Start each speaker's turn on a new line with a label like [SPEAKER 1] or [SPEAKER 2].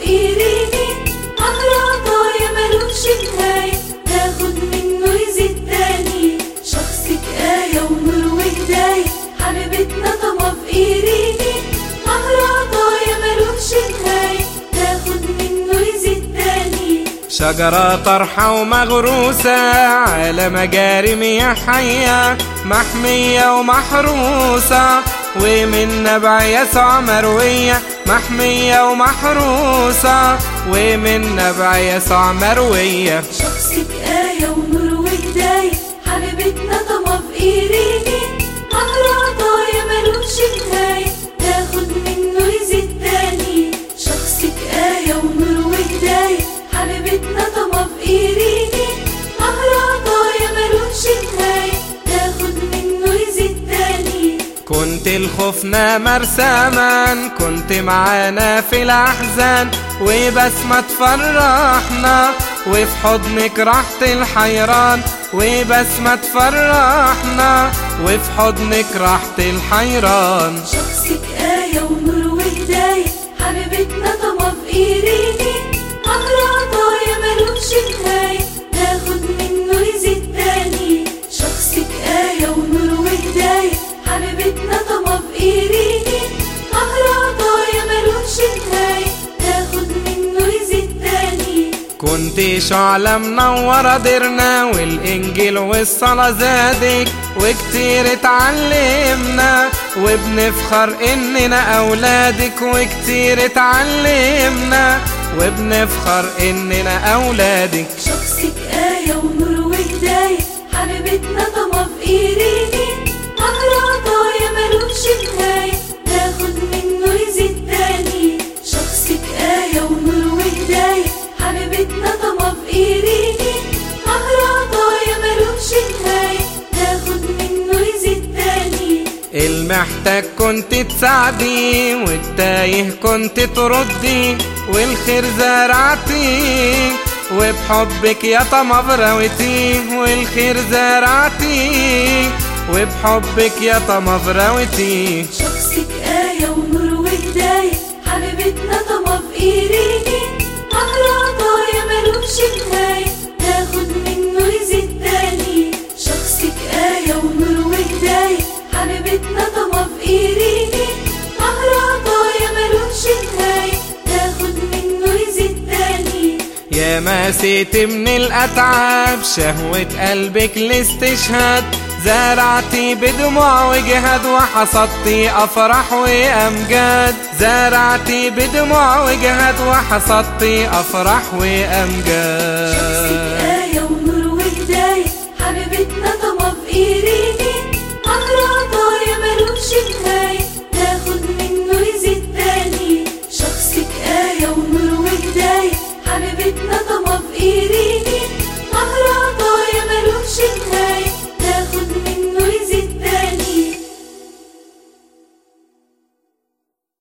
[SPEAKER 1] في ايديني قهر عطايا ملوش نهاية تاخد منه يزيد تاني شخصك آية ونور وهداية حبيبتنا طمع في ايديني قهر عطايا ملوش نهاية تاخد منه يزيد تاني
[SPEAKER 2] شجرة طرحة ومغروسة على مجاري مياه حية محمية ومحروسة ومن نبع يسوع مروية محمية ومحروسة ومن نبع يسوع مروية
[SPEAKER 1] شخصك آية ونور وهداية حبيبتنا طمع في ايديني قهر عطايا ملوش نهاية تاخد منه يزيد تاني شخصك آية ونور وهداية حبيبتنا طمع في ايديني قهر عطايا ملوش نهاية تاخد منه يزيد تاني
[SPEAKER 2] كنت الخوفنا مرساما كنت معانا في الأحزان وبسمة تفرحنا وفي حضنك راحة الحيران وبسمة تفرحنا وفي حضنك راحة الحيران
[SPEAKER 1] شخصك آية ونور وهداية حبيبتنا طمع في ايديني قهر عطايا ملوش نهاية تاخد منه يزيد تاني شخصك آية ونور وهداية حبيبتنا طمع في ايديني قهر عطايا ملوش نهاية تاخد منه يزيد تاني
[SPEAKER 2] كنت شعلة منورة درنا والإنجيل والصلاة زادك وكتير اتعلمنا وبنفخر إننا أولادك وكتير اتعلمنا وبنفخر إننا أولادك
[SPEAKER 1] شخصك آية ونور وهداية حبيبتنا طمع في ايديني قهر عطايا ملوش نهاية تاخد منه يزيد تاني شخصك آية ونور وهداية حبيبتنا طمع في ايديني قهر عطايا ملوش نهاية تاخد منه يزيد تاني
[SPEAKER 2] المحتاج كنت تساعدي والتايه كنت تردي والخير زرعتي وبحبك يا طمع فراوتي والخير زرعتي وبحبك يا طمع فراوتي
[SPEAKER 1] شخصك آية ونور وهداية حبيبتنا طمع في ايديني قهر عطايا ملوش نهاية تاخد منه يزيد تاني شخصك آية ونور وهداية حبيبتنا طمع في ايديني قهر عطايا ملوش نهاية تاخد منه يزيد تاني
[SPEAKER 2] يا ما سيت من الأتعاب شهوة قلبك الاستشهاد زرعتي بدموع وجهاد وحصدتي أفراح وأمجاد زرعتي بدموع وجهاد وحصدتي أفراح وأمجاد